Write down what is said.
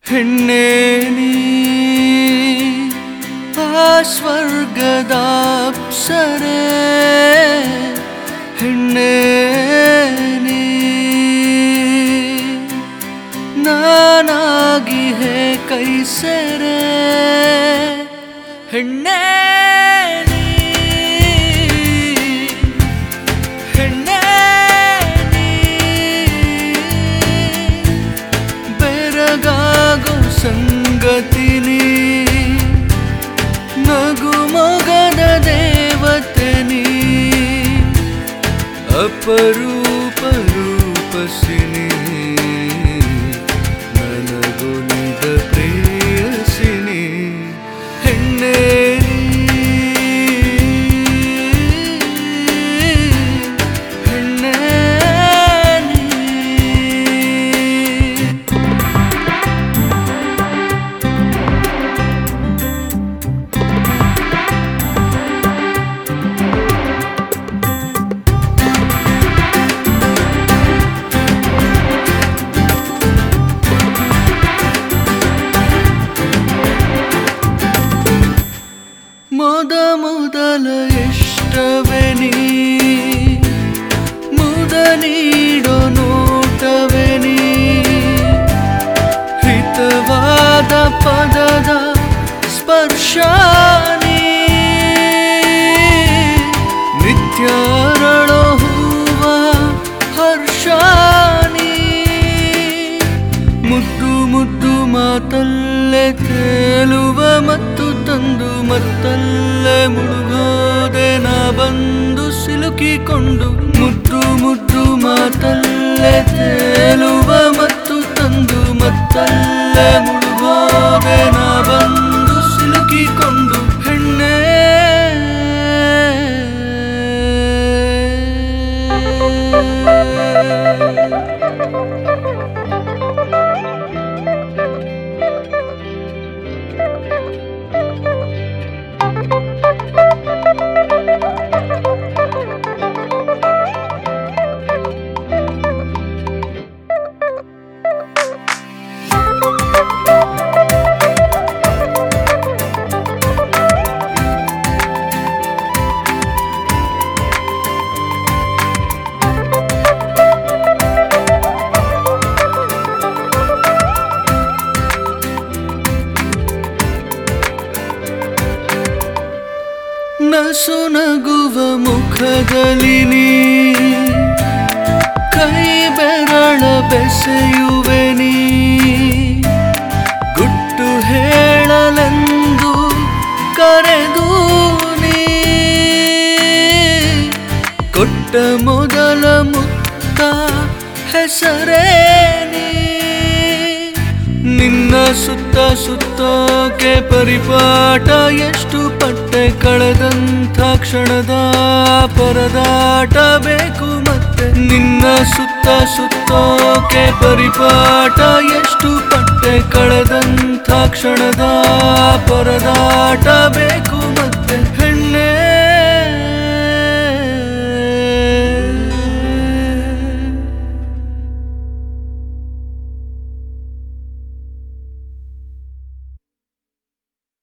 ಹೆಣ್ಣೆ ನೀ ಆ ಸ್ವರ್ಗದ ಅಪ್ಸರೆ ಹೆಣ್ಣೆ ನೀ ನಾನಾಗಿ ಹೇ ಕೈ ಸೆರೆ ಹೆಣ್ಣೆ ನೀ ಹೆಣ್ಣೆ ನೀ ಬೆರಗಾಗೋ ಸಂಗತಿನಿ ನಗು ಮೊಗದ ದೇವತೆ ನೀ ಅಪರೂಪ ರೂಪಸಿನಿ ನನಗೊಲಿದ ಪ್ರೇಯಸಿನಿ ಹೆಣ್ಣೆ ನೀ. ಹೆಣ್ಣೆ ನೀ. ಮೊದ ಮೊದಲ ಇಷ್ಟವೇ ನೀ ಮುದ ನೀಡೋ ನೋಟವೇ ನೀ ಹಿತವಾದ ಪದದ ಸ್ಪರ್ಶ ನೀ ನಿತ್ಯ ಅರಳೋ ಹೂವ ಹರ್ಷ ನೀ ಮುದ್ದು ಮುದ್ದು ಮಾತಲ್ಲೇ ತೇಲುವ ಮತ್ತು ತಂದು ಮತ್ತಲ್ಲೇ ಮುಳುಗೋದೆ ನಾ ಬಂದು ಸಿಲುಕಿಕೊಂಡು ಮುದ್ದು ಮುದ್ದು ಮಾತಲ್ಲೇ ತೇಲುವ ಮತ್ತು ತಂದು ಮತ್ತಲ್ಲೇ ಮುಳುಗೋದೆ ನಾ ಬಂದು ಸಿಲುಕಿಕೊಂಡು ಹೆಣ್ಣೆ ನಸು ನಗುವ ಮುಖದಲ್ಲಿ ನೀ ಕೈ ಬೆರಳ ಬೆಸೆಯುವೆ ನೀ ಗುಟ್ಟು ಹೇಳಲೆಂದು ಕರೆದು ನೀ ಕೊಟ್ಟ ಮೊದಲ ಮುತ್ತ ಹೆಸರೇ ನೀ ನಿನ್ನ ಸುತ್ತ ಸುತ್ತೋಕೆ ಪರಿಪಾಠ ಎಷ್ಟು ಪಟ್ಟೆ ಕಳೆದಂಥ ಕ್ಷಣದ ಪರದಾಟ ಬೇಕು ಮತ್ತೆ ನಿನ್ನ ಸುತ್ತ ಸುತ್ತೋಕೆ ಪರಿಪಾಠ ಎಷ್ಟು ಪಟ್ಟೆ ಕಳೆದಂಥ ಕ್ಷಣದ ಪರದಾಟ ಬೇಕು ಮತ್ತೆ